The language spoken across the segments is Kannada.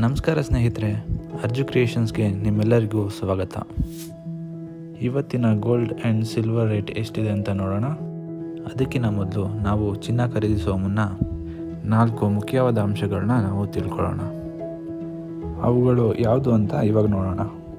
ನಮಸ್ಕಾರ ಸ್ನೇಹಿತರೆ ಅರ್ಜು ಕ್ರಿಯೇಷನ್ಸ್ಗೆ ನಿಮ್ಮೆಲ್ಲರಿಗೂ ಸ್ವಾಗತ ಇವತ್ತಿನ ಗೋಲ್ಡ್ ಆ್ಯಂಡ್ ಸಿಲ್ವರ್ ರೇಟ್ ಎಷ್ಟಿದೆ ಅಂತ ನೋಡೋಣ ಅದಕ್ಕಿಂತ ಮೊದಲು ನಾವು ಚಿನ್ನ ಖರೀದಿಸುವ ಮುನ್ನ ನಾಲ್ಕು ಮುಖ್ಯವಾದ ಅಂಶಗಳನ್ನ ನಾವು ತಿಳ್ಕೊಳ್ಳೋಣ ಅವುಗಳು ಯಾವುದು ಅಂತ ಇವಾಗ ನೋಡೋಣ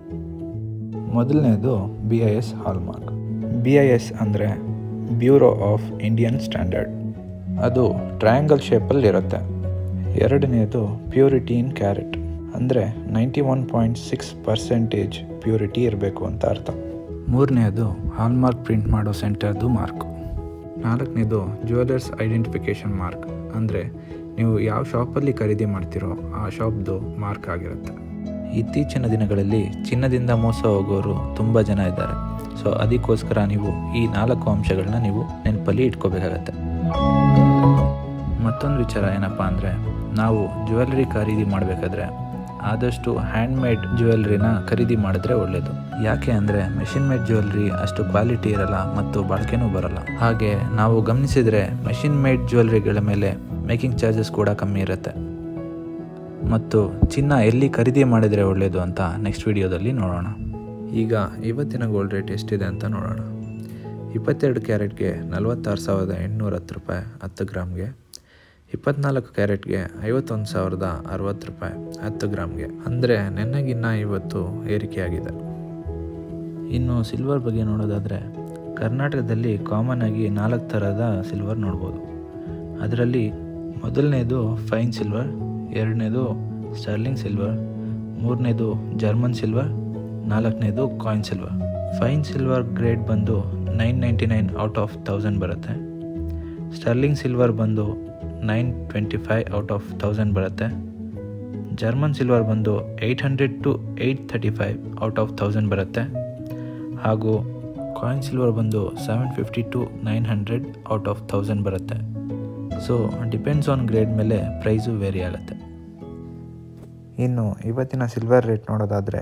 ಮೊದಲನೇದು B I S hallmark B I S ಅಂದರೆ ಬ್ಯೂರೋ ಆಫ್ ಇಂಡಿಯನ್ ಸ್ಟ್ಯಾಂಡರ್ಡ್ ಅದು ಟ್ರಯಾಂಗಲ್ ಶೇಪಲ್ಲಿ ಇರುತ್ತೆ ಎರಡನೆಯದು ಪ್ಯೂರಿಟಿ ಇನ್ ಕ್ಯಾರೆಟ್ ಅಂದರೆ ninety one point six percentage purity ಇರಬೇಕು ಅಂತ ಅರ್ಥ ಮೂರನೆಯದು ಹಾಲ್ಮಾರ್ಕ್ ಪ್ರಿಂಟ್ ಮಾಡೋ ಸೆಂಟರ್ದು ಮಾರ್ಕ್ ನಾಲ್ಕನೇದು ಜ್ಯುವೆಲರ್ಸ್ ಐಡೆಂಟಿಫಿಕೇಷನ್ ಮಾರ್ಕ್ ಅಂದರೆ ನೀವು ಯಾವ ಶಾಪಲ್ಲಿ ಖರೀದಿ ಮಾಡ್ತೀರೋ ಆ ಶಾಪ್ದು ಮಾರ್ಕ್ ಆಗಿರುತ್ತೆ ಇತ್ತೀಚಿನ ದಿನಗಳಲ್ಲಿ ಚಿನ್ನದಿಂದ ಮೋಸ ಹೋಗೋರು ತುಂಬ ಜನ ಇದ್ದಾರೆ ಸೊ ಅದಕ್ಕೋಸ್ಕರ ನೀವು ಈ ನಾಲ್ಕು ಅಂಶಗಳನ್ನ ನೀವು ನೆನಪಲ್ಲಿ ಇಟ್ಕೋಬೇಕಾಗತ್ತೆ ಮತ್ತೊಂದು ವಿಚಾರ ಏನಪ್ಪ ಅಂದರೆ ನಾವು ಜ್ಯುವೆಲರಿ ಖರೀದಿ ಮಾಡಬೇಕಾದ್ರೆ ಆದಷ್ಟು ಹ್ಯಾಂಡ್ ಮೇಡ್ ಜ್ಯುವೆಲ್ರಿನ ಖರೀದಿ ಮಾಡಿದ್ರೆ ಒಳ್ಳೆಯದು ಯಾಕೆ ಅಂದರೆ ಮೆಷಿನ್ ಮೇಡ್ ಜ್ಯುವೆಲ್ರಿ ಅಷ್ಟು ಕ್ವಾಲಿಟಿ ಇರಲ್ಲ ಮತ್ತು ಬಳಕೆನೂ ಬರಲ್ಲ ಹಾಗೆ ನಾವು ಗಮನಿಸಿದರೆ ಮೆಷಿನ್ ಮೇಡ್ ಜ್ಯುವೆಲ್ರಿಗಳ ಮೇಲೆ ಮೇಕಿಂಗ್ ಚಾರ್ಜಸ್ ಕೂಡ ಕಮ್ಮಿ ಇರುತ್ತೆ ಮತ್ತು ಚಿನ್ನ ಎಲ್ಲಿ ಖರೀದಿ ಮಾಡಿದರೆ ಒಳ್ಳೆಯದು ಅಂತ ನೆಕ್ಸ್ಟ್ ವಿಡಿಯೋದಲ್ಲಿ ನೋಡೋಣ ಈಗ ಇವತ್ತಿನ ಗೋಲ್ಡ್ ರೇಟ್ ಎಷ್ಟಿದೆ ಅಂತ ನೋಡೋಣ ಇಪ್ಪತ್ತೆರಡು ಕ್ಯಾರೆಟ್ಗೆ ನಲವತ್ತಾರು ಸಾವಿರದ ಎಂಟುನೂರ ಹತ್ತು ರೂಪಾಯಿ ಹತ್ತು ಗ್ರಾಮ್ಗೆ ಇಪ್ಪತ್ನಾಲ್ಕು ಕ್ಯಾರೆಟ್ಗೆ ಐವತ್ತೊಂದು ಸಾವಿರದ ಅರವತ್ತು ರೂಪಾಯಿ ಹತ್ತು ಗ್ರಾಮ್ಗೆ ಅಂದರೆ ನೆನ್ನೆಗಿನ್ನ ಇವತ್ತು ಏರಿಕೆಯಾಗಿದೆ ಇನ್ನು ಸಿಲ್ವರ್ ಬಗ್ಗೆ ನೋಡೋದಾದರೆ ಕರ್ನಾಟಕದಲ್ಲಿ ಕಾಮನ್ ಆಗಿ ನಾಲ್ಕು ಥರದ ಸಿಲ್ವರ್ ನೋಡ್ಬೋದು ಅದರಲ್ಲಿ ಮೊದಲನೇದು ಫೈನ್ ಸಿಲ್ವರ್ ಎರಡನೇದು ಸ್ಟರ್ಲಿಂಗ್ ಸಿಲ್ವರ್ ಮೂರನೇದು ಜರ್ಮನ್ ಸಿಲ್ವರ್ ನಾಲ್ಕನೇದು coin silver fine silver grade ಬಂದು nine ninety nine out of thousand ಬರುತ್ತೆ ಸ್ಟರ್ಲಿಂಗ್ ಸಿಲ್ವರ್ ಬಂದು nine twenty five out of thousand ಬರುತ್ತೆ ಜರ್ಮನ್ ಸಿಲ್ವರ್ ಬಂದು eight hundred to eight thirty five out of thousand ಬರುತ್ತೆ ಹಾಗೂ ಕಾಯಿನ್ ಸಿಲ್ವರ್ ಬಂದು seven fifty to nine hundred out of thousand ಬರುತ್ತೆ ಸೊ ಡಿಪೆಂಡ್ಸ್ ಆನ್ ಗ್ರೇಡ್ ಮೇಲೆ ಪ್ರೈಸು ವೇರಿ ಆಗುತ್ತೆ ಇನ್ನು ಇವತ್ತಿನ ಸಿಲ್ವರ್ ರೇಟ್ ನೋಡೋದಾದರೆ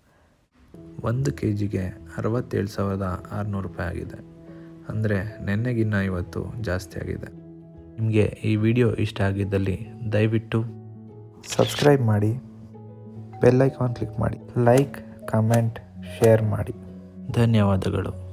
ಒಂದು ಕೆ ಜಿಗೆ ಅರವತ್ತೇಳು ಸಾವಿರದ ಆರುನೂರು ರೂಪಾಯಿ ಆಗಿದೆ ಅಂದರೆ ನೆನ್ನೆಗಿನ್ನ ಇವತ್ತು ಜಾಸ್ತಿ ಆಗಿದೆ ನಿಮಗೆ ಈ ವಿಡಿಯೋ ಇಷ್ಟ ಆಗಿದ್ದಲ್ಲಿ ದಯವಿಟ್ಟು ಸಬ್ಸ್ಕ್ರೈಬ್ ಮಾಡಿ ಬೆಲ್ ಐಕಾನ್ ಕ್ಲಿಕ್ ಮಾಡಿ ಲೈಕ್ ಕಮೆಂಟ್ ಶೇರ್ ಮಾಡಿ ಧನ್ಯವಾದಗಳು